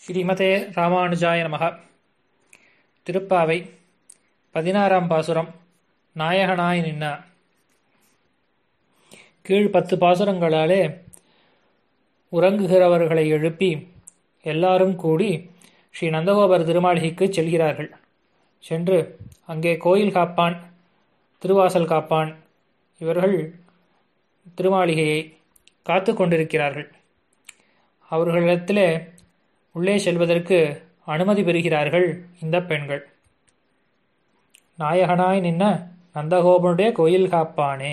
ஸ்ரீமதே ராமானுஜாய நமக திருப்பாவை பதினாறாம் பாசுரம் நாயகனாய் நின்ன கீழ் பத்து பாசுரங்களாலே உறங்குகிறவர்களை எழுப்பி எல்லாரும் கூடி ஸ்ரீ நந்தகோபர் திருமாளிகைக்கு செல்கிறார்கள் சென்று அங்கே கோயில் காப்பான் திருவாசல் காப்பான் இவர்கள் திருமாளிகையை காத்து கொண்டிருக்கிறார்கள் அவர்களிடத்திலே உள்ளே செல்வதற்கு அனுமதி பெறுகிறார்கள் இந்த பெண்கள் நாயகனாய் நின்ன நந்தகோபனுடைய கோயில் காப்பானே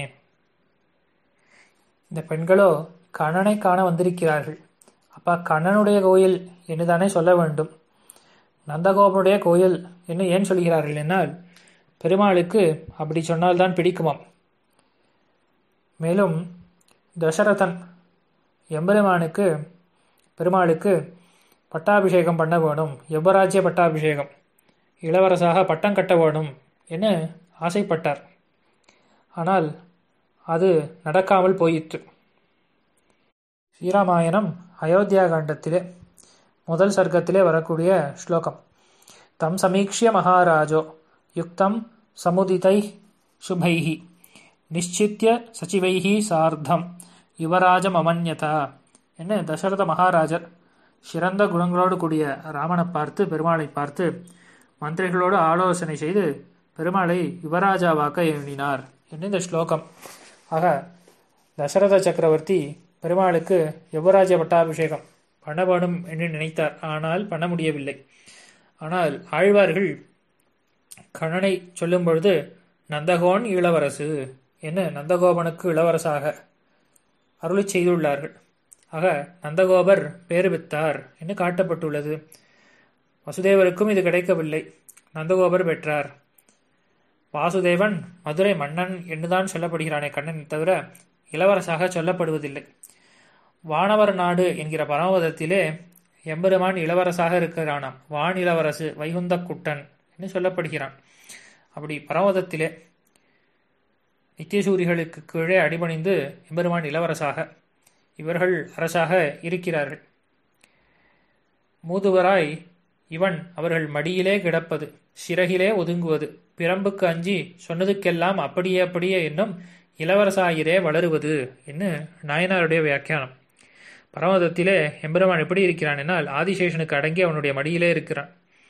இந்த பெண்களோ கண்ணனை காண வந்திருக்கிறார்கள் அப்பா கண்ணனுடைய கோயில் என்று தானே சொல்ல வேண்டும் நந்தகோபனுடைய கோயில் என்று ஏன் சொல்கிறார்கள் என்னால் பெருமாளுக்கு அப்படி சொன்னால்தான் பிடிக்குமாம் மேலும் தசரதன் எம்பெருமானுக்கு பெருமாளுக்கு பட்டாபிஷேகம் பண்ண வேணும் யுவராஜ்ய பட்டாபிஷேகம் இளவரசாக பட்டம் கட்ட வேணும் என ஆசைப்பட்டார் ஆனால் அது நடக்காமல் போயிற்று ஸ்ரீராமாயணம் அயோத்தியா காண்டத்திலே முதல் சர்க்கத்திலே வரக்கூடிய ஸ்லோகம் தம் சமீக்ஷிய மகாராஜோ யுக்தம் சமுதிதை சுபைஹி நிச்சித்திய சச்சிவைஹி சார்த்தம் யுவராஜம் அமன்யதா என்ன தசரத மகாராஜர் சிறந்த குணங்களோடு கூடிய ராமனை பார்த்து பெருமாளை பார்த்து மந்திரிகளோடு ஆலோசனை செய்து பெருமாளை யுவராஜாவாக்க எண்ணினார் என்று இந்த ஸ்லோகம் ஆக தசரத சக்கரவர்த்தி பெருமாளுக்கு யுவராஜ பட்டாபிஷேகம் பண்ண வேணும் என்று நினைத்தார் ஆனால் பண்ண முடியவில்லை ஆனால் ஆழ்வார்கள் கண்ணனை சொல்லும் பொழுது நந்தகோன் இளவரசு என்ன நந்தகோபனுக்கு இளவரசாக அருளி செய்துள்ளார்கள் ஆக நந்தகோபர் பேறு பெற்றார் என்று காட்டப்பட்டுள்ளது வசுதேவருக்கும் இது கிடைக்கவில்லை நந்தகோபர் பெற்றார் வாசுதேவன் மதுரை மன்னன் என்றுதான் சொல்லப்படுகிறானே கண்ணன் தவிர இளவரசாக சொல்லப்படுவதில்லை வானவர் நாடு என்கிற பரமபதத்திலே எம்பெருமான் இளவரசாக இருக்கிறானாம் வான் இளவரசு வைகுந்த குட்டன் என்று சொல்லப்படுகிறான் அப்படி பரமபதத்திலே நித்தியசூரிகளுக்கு கீழே அடிபணிந்து எம்பெருமான் இளவரசாக இவர்கள் அரசாக இருக்கிறார்கள் மூதுவராய் இவன் அவர்கள் மடியிலே கிடப்பது சிறகிலே ஒதுங்குவது பிரம்புக்கு அஞ்சி சொன்னதுக்கெல்லாம் அப்படியே அப்படியே என்னும் இளவரசாயிரே வளருவது என்று நாயனாருடைய வியாக்கியானம் பரமதத்திலே எம்பெருமான் எப்படி இருக்கிறான் என்னால் ஆதிசேஷனுக்கு அடங்கி அவனுடைய மடியிலே இருக்கிறான்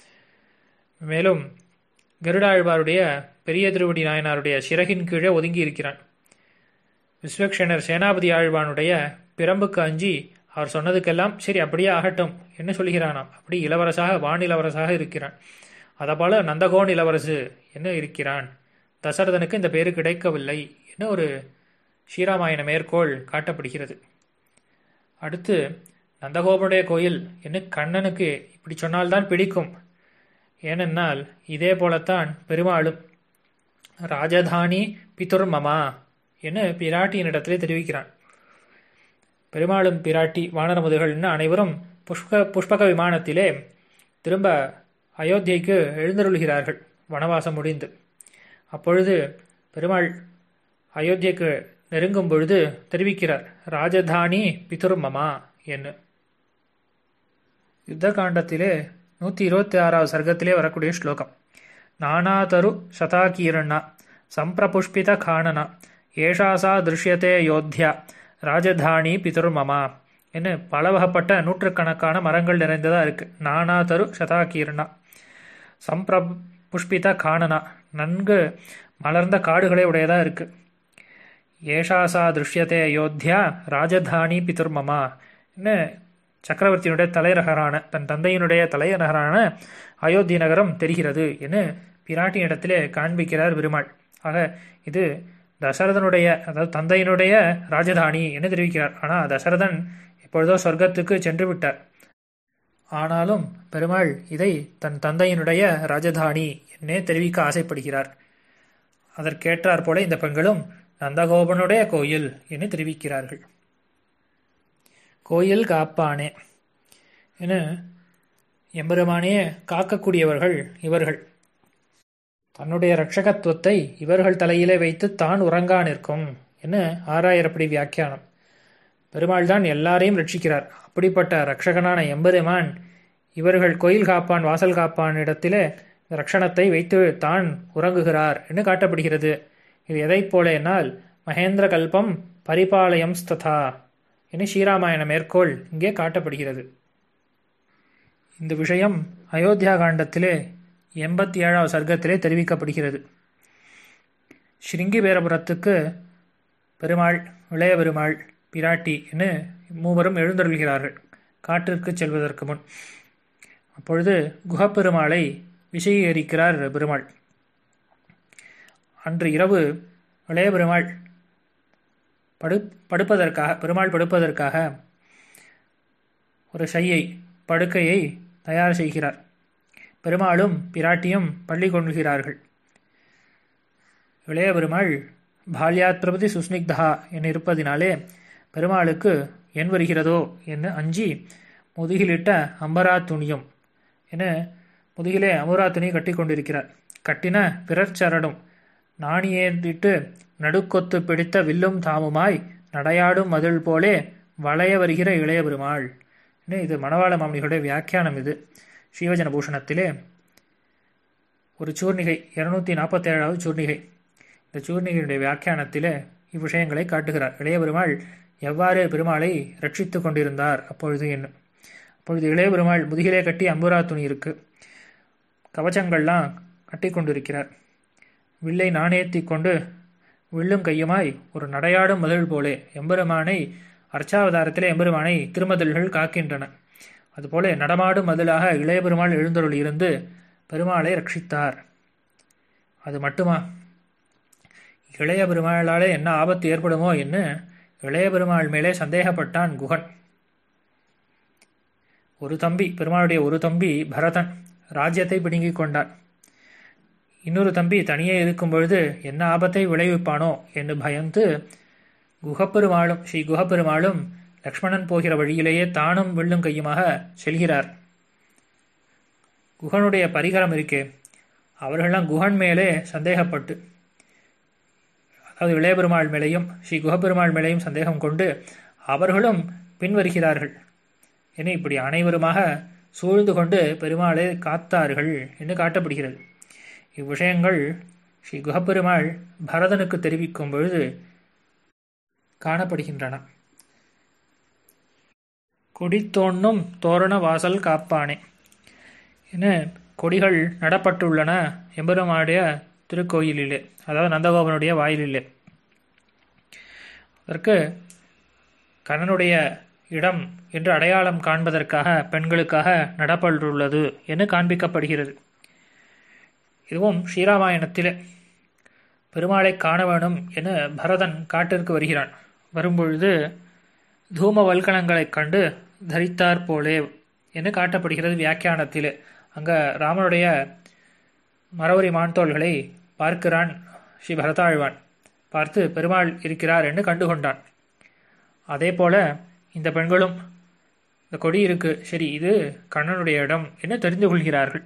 மேலும் கருடாழ்வாருடைய பெரிய திருவடி நாயனாருடைய சிறகின் கீழே ஒதுங்கி இருக்கிறான் விஸ்வக்ஷனர் சேனாபதி ஆழ்வானுடைய பிரம்புக்கு அஞ்சி அவர் சொன்னதுக்கெல்லாம் சரி அப்படியே ஆகட்டும் என்ன சொல்கிறானாம் அப்படி இளவரசாக வான் இளவரசாக இருக்கிறான் அதபோல நந்தகோன் இளவரசு என்ன இருக்கிறான் தசரதனுக்கு இந்த பேரு கிடைக்கவில்லை என்ன ஒரு ஸ்ரீராமாயண மேற்கோள் காட்டப்படுகிறது அடுத்து நந்தகோபனுடைய கோயில் என்ன கண்ணனுக்கு இப்படி சொன்னால்தான் பிடிக்கும் ஏனென்னால் இதே போலத்தான் பெருமாளும் ராஜதானி பிதுர் மமா என பிராட்டியினிடத்திலே தெரிவிக்கிறான் பெருமாளும் பிராட்டி வானரமுதுகள்னு அனைவரும் புஷ்ப புஷ்பக விமானத்திலே திரும்ப அயோத்தியைக்கு எழுந்தருள்கிறார்கள் வனவாசம் முடிந்து அப்பொழுது பெருமாள் அயோத்தியைக்கு நெருங்கும் பொழுது தெரிவிக்கிறார் ராஜதானி பிதுர் மமா என்று யுத்த காண்டத்திலே நூற்றி இருபத்தி ஆறாவது சர்க்கத்திலே வரக்கூடிய ஸ்லோகம் நானாதரு சதாகீரண்ணா சம்பிரபுஷ்பித காணனா ஏஷாசா திருஷ்யத்தே யோத்தியா ராஜதானி பிதுர்மமா என்று பல வகைப்பட்ட நூற்றுக்கணக்கான மரங்கள் நிறைந்ததா இருக்கு நானாதரு சதாகீர்ணா சம்பிர புஷ்பித காணனா நன்கு மலர்ந்த காடுகளே உடையதா இருக்கு ஏஷாசா திருஷ்யத்தே அயோத்தியா ராஜதானி பிதுர்மமா என்ன சக்கரவர்த்தியினுடைய தலைநகரான தன் தந்தையினுடைய தலைநகரான அயோத்தி நகரம் தெரிகிறது என பிராட்டியிடத்திலே காண்பிக்கிறார் பெருமாள் ஆக இது தசரதனுடைய அதாவது தந்தையினுடைய ராஜதானி என்று தெரிவிக்கிறார் ஆனால் தசரதன் இப்பொழுதோ சொர்க்கத்துக்கு சென்று விட்டார் ஆனாலும் பெருமாள் இதை தன் தந்தையினுடைய ராஜதானி என்னே தெரிவிக்க ஆசைப்படுகிறார் அதற்கேற்றாற் போல இந்த பெண்களும் நந்தகோபனுடைய கோயில் என்று தெரிவிக்கிறார்கள் கோயில் காப்பானே என எம்பெருமானே காக்கக்கூடியவர்கள் இவர்கள் தன்னுடைய ரட்சகத்துவத்தை இவர்கள் தலையிலே வைத்து தான் உறங்கா நிற்கும் என ஆறாயிரப்படி வியாக்கியானம் பெருமாள் தான் எல்லாரையும் ரட்சிக்கிறார் அப்படிப்பட்ட ரட்சகனான எம்பெருமான் இவர்கள் கோயில் காப்பான் வாசல் காப்பான் இடத்திலே ரக்ஷணத்தை வைத்து தான் உறங்குகிறார் என்று காட்டப்படுகிறது இது எதைப் போல என்னால் மகேந்திர கல்பம் பரிபாலயம் ஸ்ததா என்று ஸ்ரீராமாயண மேற்கோள் இங்கே காட்டப்படுகிறது இந்த விஷயம் அயோத்தியா காண்டத்திலே எண்பத்தி ஏழாவது சர்க்கத்திலே தெரிவிக்கப்படுகிறது ஸ்ருங்கிபேரபுரத்துக்கு பெருமாள் இளைய பெருமாள் பிராட்டி என்று மூவரும் எழுந்தருள்கிறார்கள் காற்றிற்கு செல்வதற்கு முன் அப்பொழுது குஹப்பெருமாளை விஷயீகரிக்கிறார் பெருமாள் அன்று இரவு இளைய பெருமாள் படு படுப்பதற்காக பெருமாள் படுப்பதற்காக ஒரு ஷையை படுக்கையை தயார் செய்கிறார் பெருமாளும் பிராட்டியும் பள்ளி கொள்கிறார்கள் இளைய பெருமாள் பால்யாத் பிரபதி சுஸ்னிக்தா என இருப்பதினாலே பெருமாளுக்கு என் வருகிறதோ என்று அஞ்சி முதுகிலிட்ட அம்பரா துணியும் என முதுகிலே அமுரா துணி கட்டி கொண்டிருக்கிறார் கட்டின பிறர் சரடும் நாணியேந்திட்டு நடுக்கொத்து பிடித்த வில்லும் தாமுமாய் நடையாடும் மதில் போலே வளைய வருகிற இளைய பெருமாள் இது மணவாள மாமனிகளுடைய வியாக்கியானம் இது ஸ்ரீவஜன பூஷணத்திலே ஒரு சூர்ணிகை இருநூத்தி நாற்பத்தி ஏழாவது சூர்ணிகை இந்த சூர்ணிகையுடைய வியாக்கியானத்திலே இவ்விஷயங்களை காட்டுகிறார் இளைய பெருமாள் எவ்வாறு பெருமாளை ரட்சித்து கொண்டிருந்தார் அப்பொழுது என்ன அப்பொழுது இளைய பெருமாள் முதுகிலே கட்டி அம்புரா துணி இருக்கு கவச்சங்கள்லாம் கட்டி கொண்டிருக்கிறார் வில்லை நாணேத்தி கொண்டு வில்லும் கையுமாய் ஒரு நடையாடும் மதில் போலே எம்பெருமானை அர்ச்சாவதாரத்திலே எம்பெருமானை திருமதில்கள் காக்கின்றன அதுபோல நடமாடும் மதிலாக இளைய பெருமாள் எழுந்தருள் இருந்து பெருமாளை ரட்சித்தார் அது மட்டுமா இளைய பெருமாளாலே என்ன ஆபத்து ஏற்படுமோ என்று இளைய பெருமாள் மேலே சந்தேகப்பட்டான் குகன் ஒரு தம்பி பெருமாளுடைய ஒரு தம்பி பரதன் ராஜ்யத்தை பிடுங்கிக் கொண்டான் இன்னொரு தம்பி தனியே இருக்கும் பொழுது என்ன ஆபத்தை விளைவிப்பானோ என்று பயந்து குகப்பெருமாளும் ஸ்ரீ குகப்பெருமாளும் லக்ஷ்மணன் போகிற வழியிலேயே தானும் வில்லும் கையுமாக செல்கிறார் குகனுடைய பரிகரம் இருக்கே அவர்கள்லாம் குகன் மேலே சந்தேகப்பட்டு அதாவது இளையபெருமாள் மேலேயும் ஸ்ரீ குகப்பெருமாள் மேலேயும் சந்தேகம் கொண்டு அவர்களும் பின்வருகிறார்கள் என இப்படி அனைவருமாக சூழ்ந்து கொண்டு பெருமாளை காத்தார்கள் என்று காட்டப்படுகிறது இவ்விஷயங்கள் ஸ்ரீ குகப்பெருமாள் பரதனுக்கு தெரிவிக்கும் பொழுது காணப்படுகின்றன கொடித்தோன்னும் தோரண வாசல் காப்பானே என கொடிகள் நடப்பட்டுள்ளன எம்பெருமானுடைய திருக்கோயிலிலே அதாவது நந்தகோபனுடைய வாயிலிலே அதற்கு கண்ணனுடைய இடம் என்று அடையாளம் காண்பதற்காக பெண்களுக்காக நடப்பட்டுள்ளது என்று காண்பிக்கப்படுகிறது இதுவும் ஸ்ரீராமாயணத்திலே பெருமாளை காண வேணும் என பரதன் காட்டிற்கு வருகிறான் வரும்பொழுது தூம வல்கணங்களைக் கண்டு தரித்தார் போலே என்று காட்டப்படுகிறது வியாக்கியானத்திலே அங்க ராமனுடைய மரவரி மான்தோள்களை பார்க்கிறான் ஸ்ரீ பரதாழ்வான் பார்த்து பெருமாள் இருக்கிறார் என்று கண்டுகொண்டான் அதே போல இந்த பெண்களும் இந்த கொடி இருக்கு சரி இது கண்ணனுடைய இடம் என்று தெரிந்து கொள்கிறார்கள்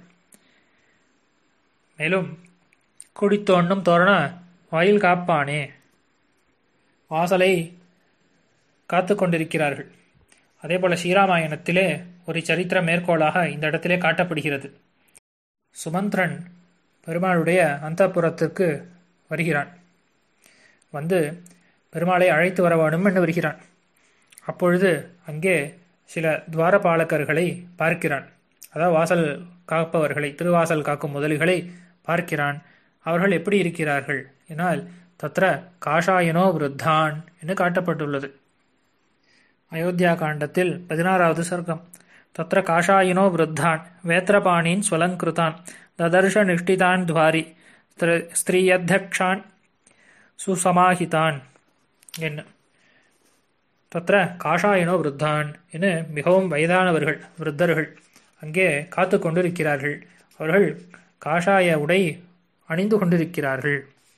மேலும் கொடி தோண்டும் தோரண வாயில் காப்பானே வாசலை காத்து கொண்டிருக்கிறார்கள் அதே போல ஸ்ரீராமாயணத்திலே ஒரு சரித்திர மேற்கோளாக இந்த இடத்திலே காட்டப்படுகிறது சுமந்திரன் பெருமாளுடைய அந்தப்புறத்திற்கு வருகிறான் வந்து பெருமாளை அழைத்து வர வேணும் என்று வருகிறான் அப்பொழுது அங்கே சில துவாரபாலகர்களை பார்க்கிறான் அதாவது வாசல் காப்பவர்களை திருவாசல் காக்கும் முதலிகளை பார்க்கிறான் அவர்கள் எப்படி இருக்கிறார்கள் என்னால் தத்ர காஷாயனோ விருத்தான் என்று காட்டப்பட்டுள்ளது அயோத்தியா காண்டத்தில் பதினாறாவது சர்க்கம் தத்ர காஷாயினோ விருத்தான் வேத்திரபாணீன் ஸ்வலங்கிருதான் ததர்ஷ நிஷ்டிதான் துவாரி ஸ்திரீயத்தியக்ஷான் சுசமாஹிதான் என்ன தத்ர காஷாயனோ விருத்தான் என மிகவும் வயதானவர்கள் விருத்தர்கள் அங்கே காத்து கொண்டிருக்கிறார்கள் அவர்கள் காஷாய உடை அணிந்து கொண்டிருக்கிறார்கள்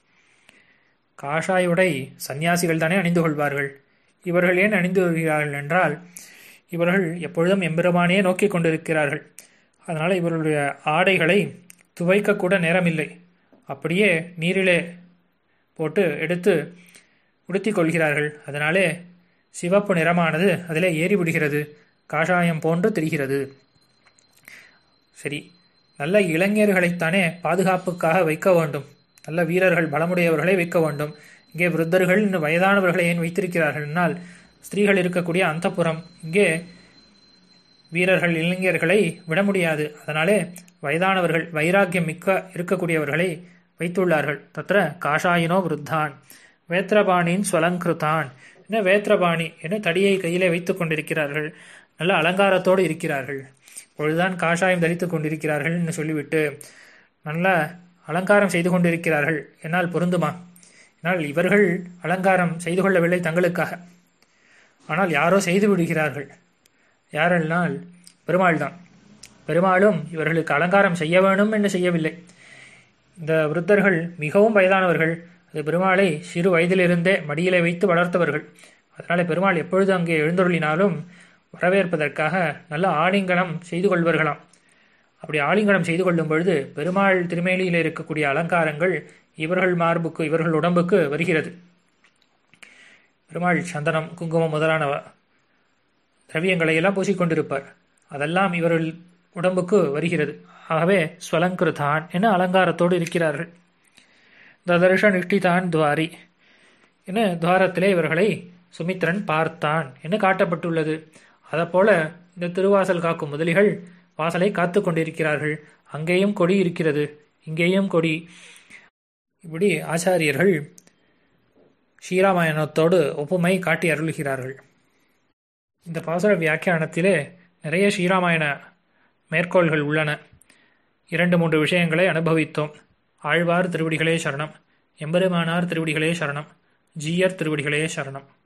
காஷாய உடை சந்நியாசிகள் தானே அணிந்து கொள்வார்கள் இவர்கள் ஏன் அணிந்து வருகிறார்கள் என்றால் இவர்கள் எப்பொழுதும் எம்பெருமானே நோக்கி கொண்டிருக்கிறார்கள் அதனால் இவர்களுடைய ஆடைகளை துவைக்கக்கூட நேரமில்லை அப்படியே நீரிலே போட்டு எடுத்து உடுத்திக் கொள்கிறார்கள் அதனாலே சிவப்பு நிறமானது அதிலே ஏறிவிடுகிறது காஷாயம் போன்று தெரிகிறது சரி நல்ல இளைஞர்களைத்தானே பாதுகாப்புக்காக வைக்க வேண்டும் நல்ல வீரர்கள் பலமுடையவர்களை வைக்க வேண்டும் இங்கே விருத்தர்கள் இன்னும் வயதானவர்களை ஏன் வைத்திருக்கிறார்கள் என்னால் ஸ்திரீகள் இருக்கக்கூடிய அந்தப்புறம் இங்கே வீரர்கள் இளைஞர்களை விட முடியாது அதனாலே வயதானவர்கள் வைராக்கியம் மிக்க இருக்கக்கூடியவர்களை வைத்துள்ளார்கள் தத்திர காஷாயினோ விருத்தான் வேத்திரபாணியின் ஸ்வலங்கிருதான் என்ன வேத்திரபாணி என தடியை கையிலே வைத்துக் கொண்டிருக்கிறார்கள் நல்ல அலங்காரத்தோடு இருக்கிறார்கள் பொழுதுதான் காஷாயம் தரித்துக் கொண்டிருக்கிறார்கள் என்று சொல்லிவிட்டு நல்ல அலங்காரம் செய்து கொண்டிருக்கிறார்கள் என்னால் பொருந்துமா என்னால் இவர்கள் அலங்காரம் செய்து கொள்ளவில்லை தங்களுக்காக ஆனால் யாரோ செய்து விடுகிறார்கள் யாரெல்லாம் பெருமாள் தான் பெருமாளும் இவர்களுக்கு அலங்காரம் செய்ய வேணும் என்று செய்யவில்லை இந்த விருத்தர்கள் மிகவும் வயதானவர்கள் அது பெருமாளை சிறு வயதிலிருந்தே மடியிலே வைத்து வளர்த்தவர்கள் அதனால பெருமாள் எப்பொழுது அங்கே எழுந்தருளினாலும் வரவேற்பதற்காக நல்ல ஆலிங்கனம் செய்து கொள்வார்களாம் அப்படி ஆலிங்கனம் செய்து கொள்ளும் பொழுது பெருமாள் திருமேனியில் இருக்கக்கூடிய அலங்காரங்கள் இவர்கள் மார்புக்கு இவர்கள் உடம்புக்கு வருகிறது பெருமாள் சந்தனம் குங்குமம் முதலான திரவியங்களை எல்லாம் பூசிக்கொண்டிருப்பார் அதெல்லாம் இவர்கள் உடம்புக்கு வருகிறது ஆகவே ஸ்வலங்கிருதான் என அலங்காரத்தோடு இருக்கிறார்கள் ததர்ஷ நிஷ்டிதான் துவாரி என துவாரத்திலே இவர்களை சுமித்ரன் பார்த்தான் என்று காட்டப்பட்டுள்ளது அதப்போல இந்த திருவாசல் காக்கும் முதலிகள் வாசலை காத்து கொண்டிருக்கிறார்கள் அங்கேயும் கொடி இருக்கிறது இங்கேயும் கொடி இப்படி ஆச்சாரியர்கள் ஸ்ரீராமாயணத்தோடு ஒப்புமை காட்டி அருள்கிறார்கள் இந்த பாசுர வியாக்கியானத்திலே நிறைய ஸ்ரீராமாயண மேற்கோள்கள் உள்ளன இரண்டு மூன்று விஷயங்களை அனுபவித்தோம் ஆழ்வார் திருவடிகளே சரணம் எம்பெருமானார் திருவடிகளே சரணம் ஜீயர் திருவடிகளே சரணம்